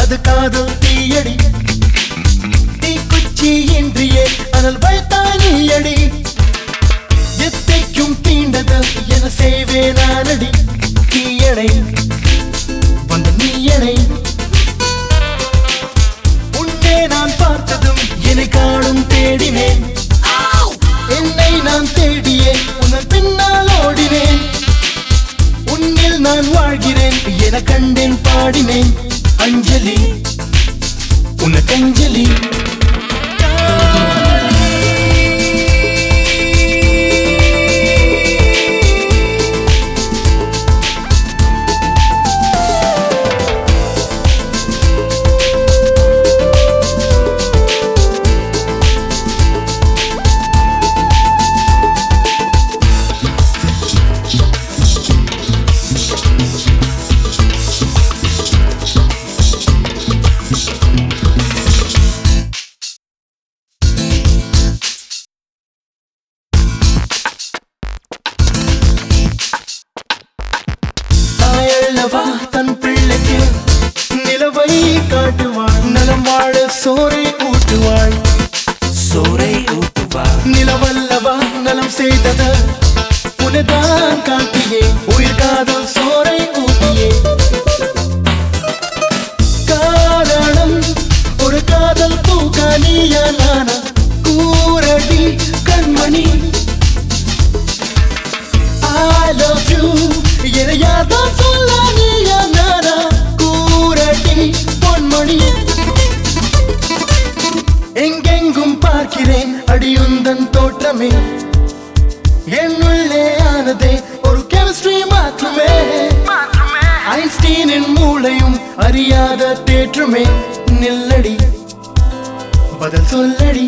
அது காதல் தீயடி தீக்குச்சி இன்றியே அனல் வைத்தாய் நீயடி எத்தைக்கும் தீண்டது என செய்வேன் நானடி தீயடை வந்த நீயடை உன்னே நான் பார்த்ததும் என்னை காணும் தேடினேன் என்னை நான் தேடியே உன்னை பின்னால் ஓடினேன் உன்னில் நான் வாழ்கிறேன் என கண்டேன் பாடினேன் அஞ்சலி உனக்கு அஞ்சலி தாயல்லவா தன் பிள்ளைக்கு நிலவை காட்டுவாள் நலம் வாழ சோரை ஊட்டுவாள் சோரை ஊட்டுவார் நிலவல்லவா நலம் செய்தது உனதான் காட்டியே உயிர் காதல் சோரை ஊட்டியே காரணம் ஒரு காதல் பூக்கானியா நானா கூரடி கண்மணி I love you என யார்தான் சொல்ல நீயா நானா கூரடி பொன்மணி எங்கெங்கும் பார்க்கிறேன் அடியுந்தன் தோற்றமே என்னுள்ளே ஆனதே ஒரு கெமிஸ்ட்ரி மாற்றமே ஐன்ஸ்டீனின் மூளையும் அறியாத தேற்றமே நில்லடி பதில் சொல்லடி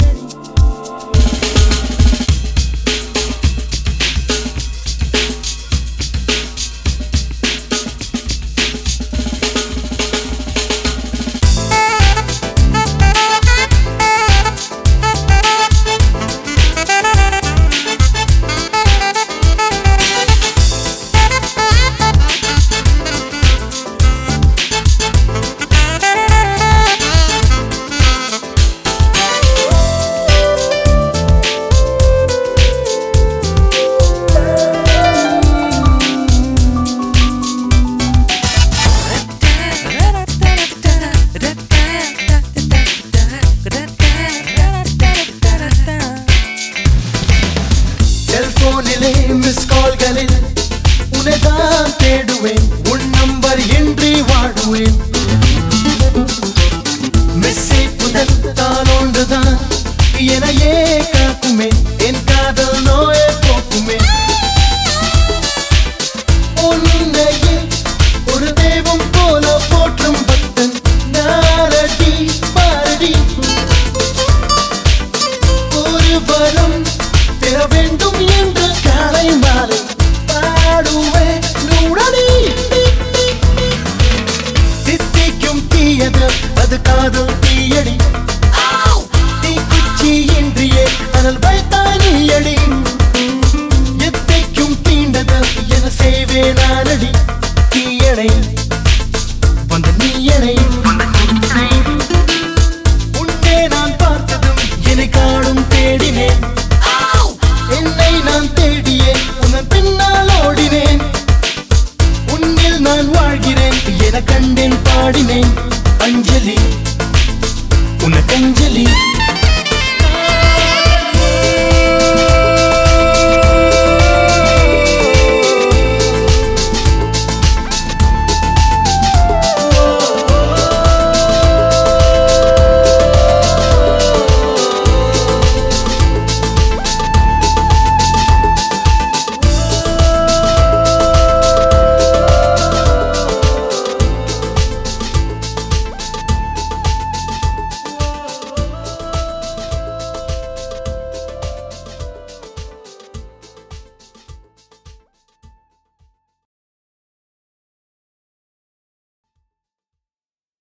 செல்போனிலே மிஸ் கால்களில் உனதான் தேடுவேன் உன் நம்பர் இன்றி வாடுவேன் மெஸ்ஸை புதல் தான் ஒன்றுதான் எனையே காக்குமே என் காதல் நோயை போக்குமே உன்னையே ஒரு தெய்வம் போல போற்றும் பக்தன் நாரடி பாரடி ஒரு வரம் பெற வேண்டும் என்று காலை மாலை பாடுவே நூடடி தித்திக்கும் தீயது அது காதல் தீயடி தீக்குச்சி இன்றியே அனல் வைத்தாய் நீயடி எத்தைக்கும் தீண்டது என செய்வேன் நானடி தீயடை வந்த நீயடை உன்னே நான் பார்த்ததும் என்னை காணும் தேடினேன் என்னை நான் தேடியே உன்னை பின்னால் ஓடினேன் உன்னில் நான் வாழ்கிறேன் என கண்டேன் பாடினேன் அஞ்சலி